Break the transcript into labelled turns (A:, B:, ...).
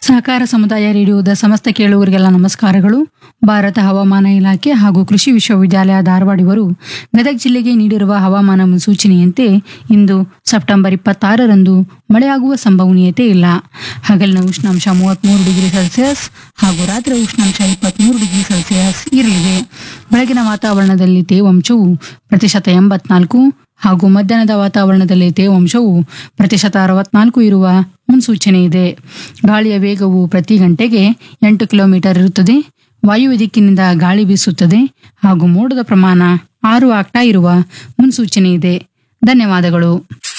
A: ಸಹಕಾರ ಸಮುದಾಯ ರೇಡಿಯೋದ ಸಮಸ್ತ ಕೇಳುವರಿಗೆಲ್ಲ ನಮಸ್ಕಾರಗಳು ಭಾರತ ಹವಾಮಾನ ಇಲಾಖೆ ಹಾಗೂ ಕೃಷಿ ವಿಶ್ವವಿದ್ಯಾಲಯ ಧಾರವಾಡ ಇವರು ಗದಗ ಜಿಲ್ಲೆಗೆ ನೀಡಿರುವ ಹವಾಮಾನ ಮುನ್ಸೂಚನೆಯಂತೆ ಇಂದು ಸೆಪ್ಟೆಂಬರ್ ಇಪ್ಪತ್ತಾರರಂದು ಮಳೆಯಾಗುವ ಸಂಭವನೀಯತೆ ಇಲ್ಲ ಹಗಲಿನ ಉಷ್ಣಾಂಶ ಮೂವತ್ಮೂರು ಡಿಗ್ರಿ ಸೆಲ್ಸಿಯಸ್ ಹಾಗೂ ರಾತ್ರಿ ಉಷ್ಣಾಂಶ ಇಪ್ಪತ್ಮೂರು ಡಿಗ್ರಿ ಸೆಲ್ಸಿಯಸ್ ಇರಲಿದೆ ಬೆಳಗಿನ ವಾತಾವರಣದಲ್ಲಿ ತೇವಾಂಶವು ಪ್ರತಿಶತ ಎಂಬತ್ನಾಲ್ಕು ಹಾಗೂ ಮಧ್ಯಾಹ್ನದ ವಾತಾವರಣದಲ್ಲಿ ತೇವಾಂಶವು ಪ್ರತಿಶತ ಅರವತ್ನಾಲ್ಕು ಇರುವ ಮುನ್ಸೂಚನೆ ಇದೆ ಗಾಳಿಯ ವೇಗವು ಪ್ರತಿ ಗಂಟೆಗೆ ಎಂಟು ಕಿಲೋಮೀಟರ್ ಇರುತ್ತದೆ ವಾಯುವ್ಯ ದಿಕ್ಕಿನಿಂದ ಗಾಳಿ ಬೀಸುತ್ತದೆ ಹಾಗೂ ಮೋಡದ ಪ್ರಮಾಣ ಆರು ಆಗ್ತಾ ಇರುವ ಮುನ್ಸೂಚನೆ ಇದೆ ಧನ್ಯವಾದಗಳು